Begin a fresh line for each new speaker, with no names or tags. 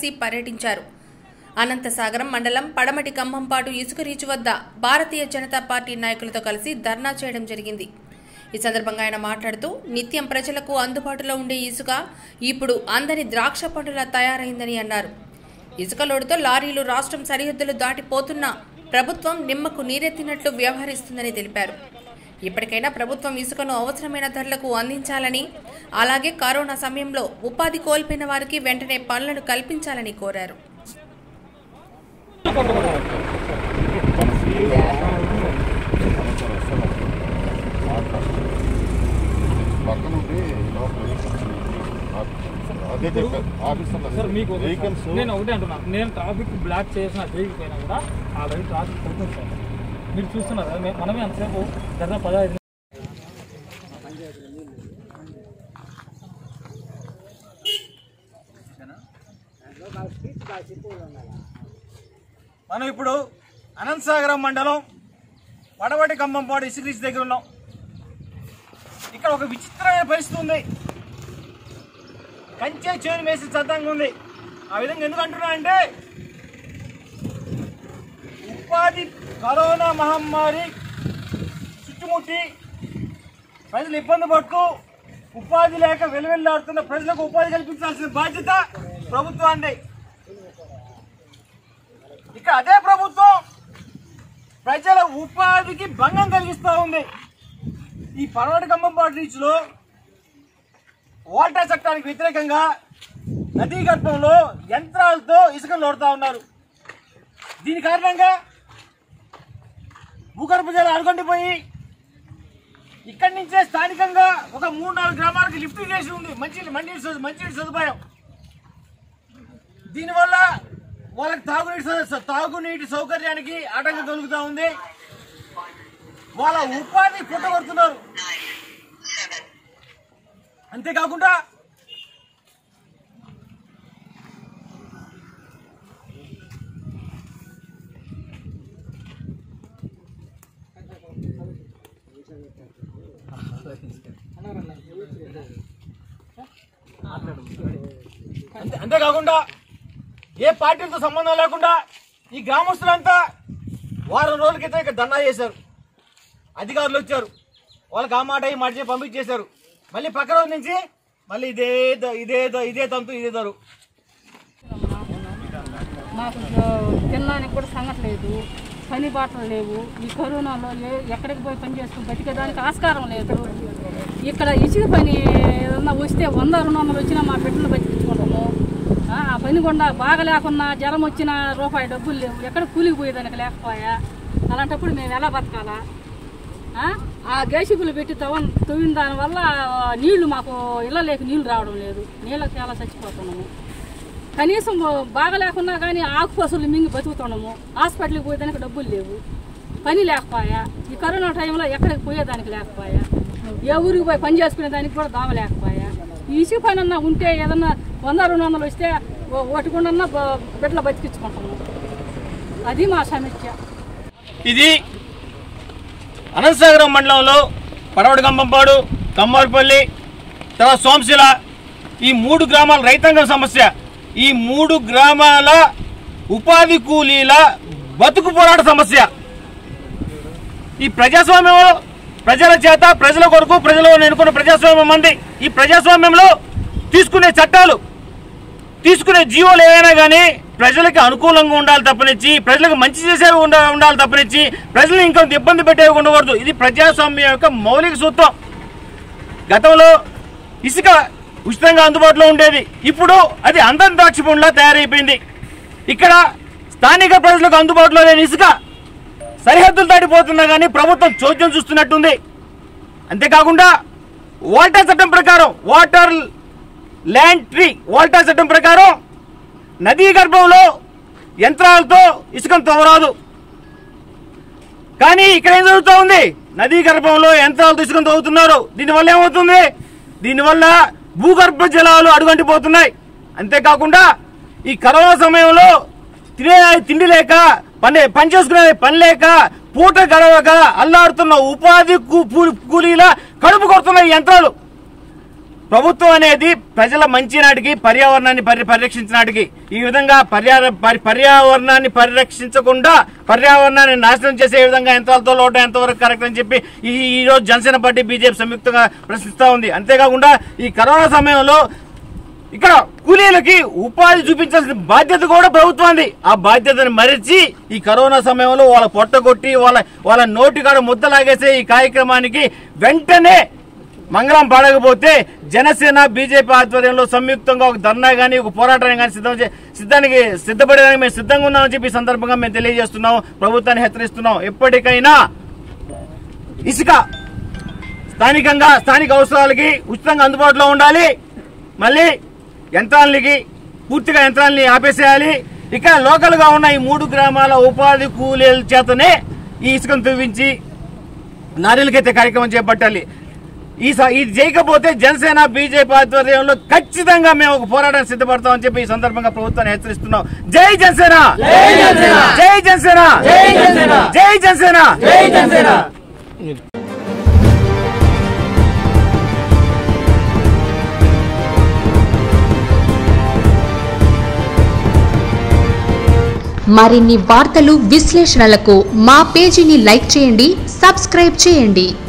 కలిసి పర్యటించారు అనంతసాగరం మండలం పడమటి కంభంపాటు ఇసుక రీచు వద్ద భారతీయ జనతా పార్టీ నాయకులతో కలిసి ధర్నా చేయడం జరిగింది ఈ సందర్భంగా ఆయన మాట్లాడుతూ నిత్యం ప్రజలకు అందుబాటులో ఉండే ఇసుక ఇప్పుడు అందని ద్రాక్ష పండులా తయారైందని అన్నారు ఇసుక లోడుతో లారీలు రాష్ట్రం సరిహద్దులు దాటిపోతున్నా ప్రభుత్వం నిమ్మకు నీరెత్తినట్లు వ్యవహరిస్తుందని తెలిపారు ఇప్పటికైనా ప్రభుత్వం ఇసుకను అవసరమైన ధరలకు అందించాలని అలాగే కరోనా సమయంలో ఉపాధి కోల్పోయిన వారికి వెంటనే పనులను కల్పించాలని కోరారు
పక్కన ఉంటే అదే చెప్పారు
సార్ మీకు
ఆఫీసర్లు
ఒకటి
వెహికల్స్
సార్, నేను ఒకటే అంటున్నా నేను ట్రాఫిక్ బ్లాక్ చేసిన చేయకపోయినా కూడా ఆ బయట ట్రాఫిక్ పోతుంది సార్ మీరు చూస్తున్నారు మే- మనమే అంతసేపు దగ్గర పదహైదు
మనం ఇప్పుడు అనంతసాగరం మండలం వడవటి కంబంపాడు ఇసుక్రీస్ దగ్గర ఉన్నాం ఇక్కడ ఒక విచిత్రమైన పరిస్థితి ఉంది కంచె చేను వేసి చద్దంగా ఉంది ఆ విధంగా ఎందుకు అంటున్నా అంటే ఉపాధి కరోనా మహమ్మారి చుట్టుముట్టి ప్రజలు ఇబ్బంది పడుతూ ఉపాధి లేక వెలువెల్లాడుతున్న ప్రజలకు ఉపాధి కల్పించాల్సిన బాధ్యత ప్రభుత్వాన్ని ఇక అదే ప్రభుత్వం ప్రజల ఉపాధికి భంగం కలిగిస్తూ ఉంది ఈ పర్వట కంబంపాటు రీచ్ లో ఓల్టా చట్టానికి వ్యతిరేకంగా నదీ గర్భంలో యంత్రాలతో ఇసుక లోడుతా ఉన్నారు దీని కారణంగా భూగర్భ జలం అడుగొండిపోయి ఇక్కడి నుంచే స్థానికంగా ఒక మూడు నాలుగు గ్రామాలకు లిఫ్ట్ చేసి ఉంది మంచి మంచి మంచి సదుపాయం దీనివల్ల వాళ్ళకి తాగునీటి సౌ- తాగునీటి సౌకర్యానికి ఆటంకం కలుగుతా ఉంది వాళ్ళ ఉపాధి పుట్టగొడుతున్నారు అంతేకాకుండా అంతే అంతేకాకుండా ఏ పార్టీలతో సంబంధం లేకుండా ఈ గ్రామస్తులంతా వారం రోజుల క్రితం ఇక్కడ ధర్నా చేశారు అధికారులు వచ్చారు వాళ్ళకి ఆ మాట ఈ మాట చెప్పి పంపించేశారు మళ్ళీ పక్క రోజు నుంచి మళ్ళీ ఇదే ద- ఇదే ద- ఇదే తంతు ఇదే దరు
మాకు తినడానికి కూడా సంగతి లేదు పని బాటలు లేవు ఈ కరోనాలో ఏ ఎక్కడికి పోయి పని చేసుకుని బతికేదానికి ఆస్కారం లేదు ఇక్కడ ఇసుక పని ఏదన్నా వస్తే వంద రెండు వందలు వచ్చినా మా బిడ్డలు బతికించుకుంటాము ఆ ఆ పని కూడా బాగా లేకున్నా జ్వరం వచ్చిన రూపాయి డబ్బులు లేవు ఎక్కడ కూలికి పోయేదానికి లేకపోయా అలాంటప్పుడు మేము ఎలా బతకాలా ఆ? ఆ గేసిపులు పెట్టి తవ్వ తవ్విన దానివల్ల నీళ్లు మాకు ఇళ్ళలోకి నీళ్లు రావడం లేదు నీళ్ళకి చాలా చచ్చిపోతున్నాము కనీసం బాగా లేకున్నా కానీ ఆకుపసులు మింగి బతుకుతున్నాము హాస్పిటల్కి పోయేదానికి డబ్బులు లేవు పని లేకపోయా ఈ కరోనా టైంలో ఎక్కడికి పోయేదానికి లేకపోయా ఏ ఊరికి పోయి పని చేసుకునే దానికి కూడా దావ లేకపోయా ఈ ఇసుక పని అన్నా ఉంటే ఏదన్నా వంద రెండు వందలు వస్తే ఒకటికుండా బిడ్డలు బతికించుకుంటాము అది మా సమస్య
ఇది అనంతసాగరం మండలంలో పడవడి కంబంపాడు కమ్మారిపల్లి తర్వాత సోమశిల ఈ మూడు గ్రామాల రైతాంగం సమస్య ఈ మూడు గ్రామాల ఉపాధి కూలీల బతుకు పోరాట సమస్య ఈ ప్రజాస్వామ్యంలో ప్రజల చేత ప్రజల కొరకు ప్రజలు ఎన్నుకున్న ప్రజాస్వామ్యం మంది ఈ ప్రజాస్వామ్యంలో తీసుకునే చట్టాలు తీసుకునే జీవోలు ఏవైనా కానీ ప్రజలకు అనుకూలంగా ఉండాలి తప్పనిచ్చి ప్రజలకు మంచి చేసేవి ఉండ ఉండాలి తప్పనిచ్చి ప్రజలు ఇంకొంత ఇబ్బంది పెట్టేవి ఉండకూడదు ఇది ప్రజాస్వామ్యం యొక్క మౌలిక సూత్రం గతంలో ఇసుక ఉచితంగా అందుబాటులో ఉండేది ఇప్పుడు అది అందం ద్రాక్ష పండులా తయారైపోయింది ఇక్కడ స్థానిక ప్రజలకు అందుబాటులో లేని ఇసుక సరిహద్దులు దాటిపోతున్నా కానీ ప్రభుత్వం చోద్యం చూస్తున్నట్టుంది అంతేకాకుండా వాటర్ చట్టం ప్రకారం వాటర్ ల్యాండ్ ట్రీ వాల్టా చట్టం ప్రకారం నదీ గర్భంలో యంత్రాలతో ఇసుకను తవ్వరాదు కానీ ఇక్కడ ఏం జరుగుతూ ఉంది నదీ గర్భంలో యంత్రాలతో ఇసుకను తవ్వుతున్నారు దీనివల్ల ఏమవుతుంది దీనివల్ల భూగర్భ జలాలు అడుగంటిపోతున్నాయి అంతేకాకుండా ఈ కరోనా సమయంలో తినే తిండి లేక పని పని చేసుకునే పని లేక పూట గడవక అల్లాడుతున్న ఉపాధి కూ- కూ- కూలీల కడుపు కొడుతున్న ఈ యంత్రాలు ప్రభుత్వం అనేది ప్రజల మంచి నాటికి పర్యావరణాన్ని పరి పరిరక్షించినాటికి ఈ విధంగా పర్యావ పరి- పర్యావరణాన్ని పరిరక్షించకుండా పర్యావరణాన్ని నాశనం చేసే విధంగా యంత్రాలతో లోట ఎంతవరకు కరెక్ట్ అని చెప్పి ఈ ఈ రోజు జనసేన పార్టీ బీజేపీ సంయుక్తంగా ప్రశ్నిస్తూ ఉంది అంతేకాకుండా ఈ కరోనా సమయంలో ఇక్కడ కూలీలకి ఉపాధి చూపించాల్సిన బాధ్యత కూడా ప్రభుత్వాన్ని ఆ బాధ్యతను మరిచి ఈ కరోనా సమయంలో వాళ్ళ పొట్టగొట్టి వాళ్ళ వాళ్ళ నోటికాడ ముద్దలాగేసే ఈ కార్యక్రమానికి వెంటనే మంగళం పాడకపోతే జనసేన బీజేపీ ఆధ్వర్యంలో సంయుక్తంగా ఒక ధర్నా కానీ ఒక పోరాటాన్ని కానీ సిద్ధం చే- సిద్ధానికి సిద్ధపడడానికి మేము సిద్ధంగా ఉన్నామని చెప్పి ఈ సందర్భంగా మేము తెలియజేస్తున్నాం ప్రభుత్వాన్ని హెచ్చరిస్తున్నాం ఎప్పటికైనా ఇసుక స్థానికంగా స్థానిక అవసరాలకి ఉచితంగా అందుబాటులో ఉండాలి మళ్ళీ యంత్రాలకి పూర్తిగా యంత్రాలని ఆపేసేయాలి ఇక లోకల్ గా ఉన్న ఈ మూడు గ్రామాల ఉపాధి కూలీల చేతనే ఈ ఇసుకను తవ్వించి నారీలకైతే కార్యక్రమం చేపట్టాలి ఈ స- ఇది చేయకపోతే జనసేన బీజేపీ ఆధ్వర్యంలో ఖచ్చితంగా మేము ఒక పోరాటం సిద్ధపడతామని చెప్పి ఈ సందర్భంగా ప్రభుత్వాన్ని హెచ్చరిస్తున్నాం జై జనసేన జై జనసేన జై జనసేన
మరిన్ని వార్తలు విశ్లేషణలకు మా పేజీని లైక్ చేయండి సబ్స్క్రైబ్ చేయండి